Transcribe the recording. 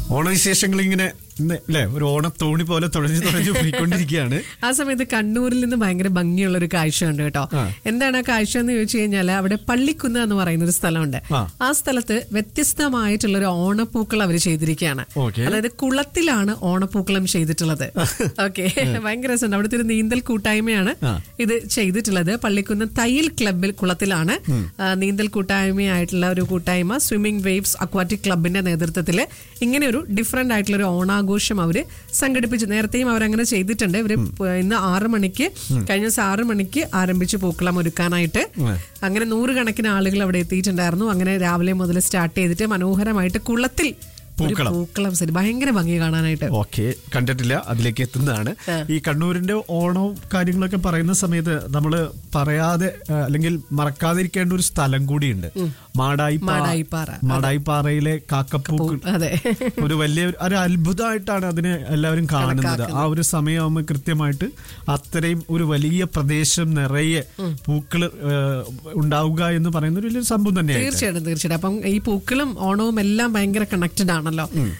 ഓണവിശേഷങ്ങൾ ഇങ്ങനെ ഇന്ന് അല്ലേ ഒരു ഓണത്തോണി പോലെ തുഴഞ്ഞു തുഴഞ്ഞു പോയിക്കൊണ്ടിരിക്കുകയാണ് ആ സമയത്ത് കണ്ണൂരിൽ നിന്ന് ഭയങ്കര ഭംഗിയുള്ള ഒരു കാഴ്ചയുണ്ട് കേട്ടോ ആ. എന്താണ് ആ കാഴ്ച എന്ന് ചോദിച്ചു കഴിഞ്ഞാൽ അവിടെ പള്ളിക്കുന്ന് എന്ന് പറയുന്ന ഒരു സ്ഥലമുണ്ട് ആ. ആ സ്ഥലത്ത് വ്യത്യസ്തമായിട്ടുള്ള ഒരു ഓണപ്പൂക്കൾ അവർ ചെയ്തിരിക്കുകയാണ് ഓക്കേ. അതായത് കുളത്തിലാണ് ഓണപ്പൂക്കളം ചെയ്തിട്ടുള്ളത് ഓക്കെ ഭയങ്കര രസമുണ്ട് അവിടുത്തെ ഒരു നീന്തൽ കൂട്ടായ്മയാണ് ആ. ഇത് ചെയ്തിട്ടുള്ളത് പള്ളിക്കുന്ന് തയ്യൽ ക്ലബിൽ കുളത്തിലാണ് ആ, നീന്തൽ കൂട്ടായ്മയായിട്ടുള്ള ഒരു കൂട്ടായ്മ സ്വിമ്മിംഗ് വേവ്സ് അക്വാറ്റിക് ക്ലബിന്റെ നേതൃത്വത്തിൽ ഇങ്ങനെ ഒരു ഡിഫറെന്റ് ആയിട്ടുള്ള ഒരു ഓണാഘോഷം അവര് സംഘടിപ്പിച്ചു നേരത്തെയും അവരങ്ങനെ ചെയ്തിട്ടുണ്ട് ഇവര് പ- ഇന്ന് ആറ് മണിക്ക് കഴിഞ്ഞ ദിവസം ആറ് മണിക്ക് ആരംഭിച്ചു പൂക്കളം ഒരുക്കാനായിട്ട് ഉം. അങ്ങനെ നൂറുകണക്കിന് ആളുകൾ അവിടെ എത്തിയിട്ടുണ്ടായിരുന്നു അങ്ങനെ രാവിലെ മുതൽ സ്റ്റാർട്ട് ചെയ്തിട്ട് മനോഹരമായിട്ട് കുളത്തിൽ ഒരു പൂക്കളം. പൂക്കളം സെറ്റ് ഭയങ്കര ഭംഗി കാണാനായിട്ട് ഓക്കെ കണ്ടിട്ടില്ല അതിലേക്ക് എത്തുന്നതാണ് ആ. ഈ കണ്ണൂരിന്റെ ഓണവും കാര്യങ്ങളൊക്കെ പറയുന്ന സമയത്ത് നമ്മൾ പറയാതെ ആ, അല്ലെങ്കിൽ മറക്കാതിരിക്കേണ്ട ഒരു സ്ഥലം കൂടിയുണ്ട് മാടായി മാടായിപ്പാറ. മാടായിപ്പാറയിലെ കാക്കപ്പൂക്കൾ അതെ ഒരു വലിയ ഒരു- ഒരു അത്ഭുതമായിട്ടാണ് അതിനെ എല്ലാവരും കാണുന്നത് ആ ഒരു സമയമാകുമ്പോൾ കൃത്യമായിട്ട് അത്രയും ഒരു വലിയ പ്രദേശം നിറയെ പൂക്കൾ ഉണ്ടാവുക എന്ന് പറയുന്ന ഒരു വലിയൊരു സംഭവം തന്നെയാണ് തീർച്ചയായിട്ടും തീർച്ചയായിട്ടും അപ്പം ഈ പൂക്കളും ഓണവും എല്ലാം ഭയങ്കര കണക്റ്റഡ് ആണല്ലോ